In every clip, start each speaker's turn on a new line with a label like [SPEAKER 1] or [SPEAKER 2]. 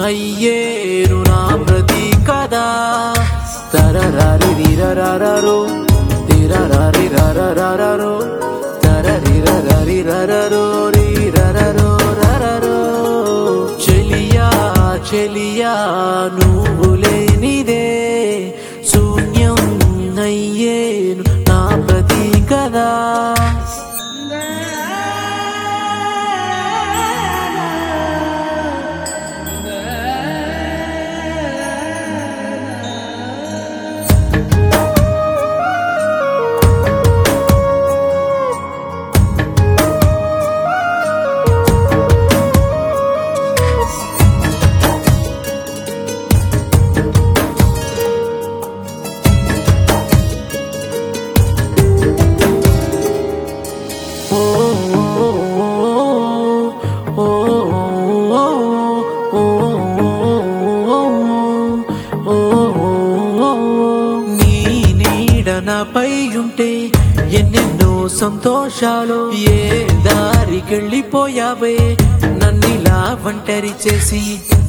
[SPEAKER 1] అయ్యేను నా ప్రతి కదా తరరారి రిరరరరో తిరరారి రరరరరో తరరిరరరి రరరో రిరరరో రరరో చెలియా చెలియా నువ్వు లేనిదే శూన్యం అయ్యేను నా ప్రతి కదా ఓ ఓ నీ నీడ నాపై ఉంటే ఎన్నెన్నో సంతోషాలు ఏ దారికెళ్ళిపోయావే నన్నిలా ఒంటరి చేసి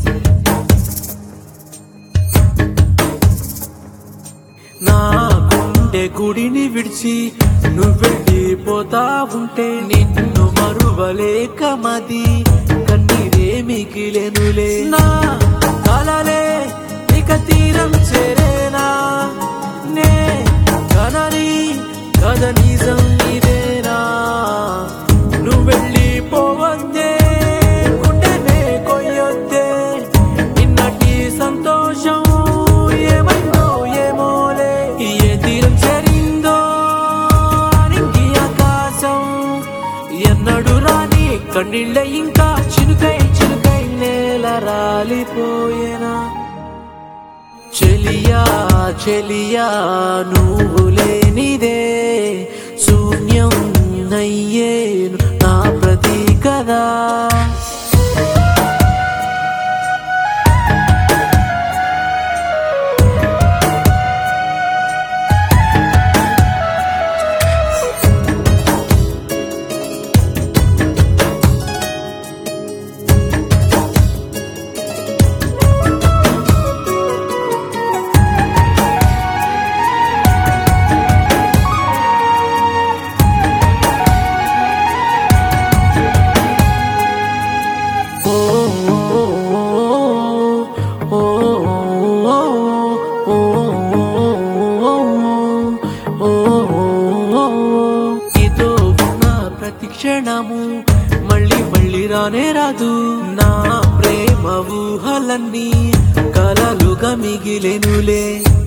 [SPEAKER 1] నా గుండె గుడిని విడిచి నువ్వెళ్ళిపోతా ఉంటే నిన్ను మరువలేక మది కన్నీరే మిగిలెనులే నా కలలే ఇక తీరం చేరేనా నే కనని కథ నిజం ఇదేనా నువ్వెళ్ళిపోవద్దే గుండెనే కొయ్యొద్దే నిన్నటి సంతోషం ఏమైందో ఏమోలే ఏ తీరం చేరిందో నింగి ఆకాశం ఎన్నడు రాని కన్నీళ్ళ ఇంకా చినుకై చినుకై నేల రాలిపోయేనా చెలియా చెలియా నువ్వు లేనిదే శూన్యం అయ్యేను నా ప్రతి కదా ఓ ఓ నీతో ఉన్న ప్రతి క్షణము మళ్ళీ మళ్ళీ రానే రాదు నా ప్రేమ ఊహలన్నీ కలలుగా మిగిలెనులే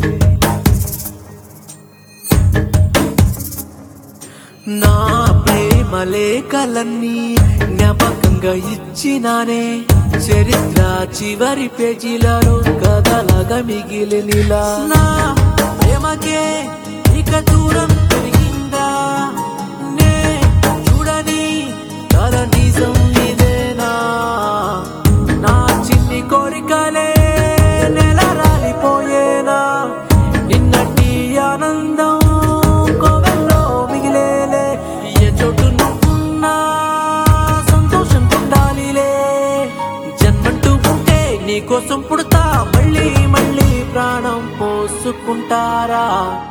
[SPEAKER 1] నా ప్రేమ లేఖలన్నీ జ్ఞాపకంగా ఇచ్చినానే చరిత్ర చివరి పేజీలలో కథలాగా మిగిలినిలా నా ప్రేమకే ఇక దూరం పెరిగిందా నే చూడని కథ నిజం ఇదేనా నా చిన్ని కోరికలే నెల రాలిపోయేనా నిన్నటి ఆనందం కోవెల్లో మిగిలేలే ఏ చోటు నువ్వున్నా సంతోషం ఉండాలిలే జన్మంటూ ఉంటే నీకోసం పుడతా మళ్ళీ మళ్ళీ ప్రాణం పోసుకుంటారా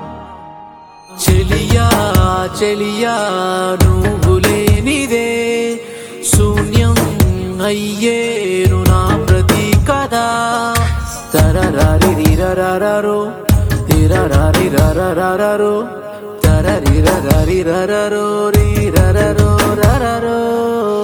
[SPEAKER 1] చెలియా చెలియా నువ్వు లేనిదే శూన్యం అయ్యేను నా ప్రతి కదా తరరారి రిరరరరో తిరరారి రరరరరో తరరి రరరి రరరో రి రరరో రరరో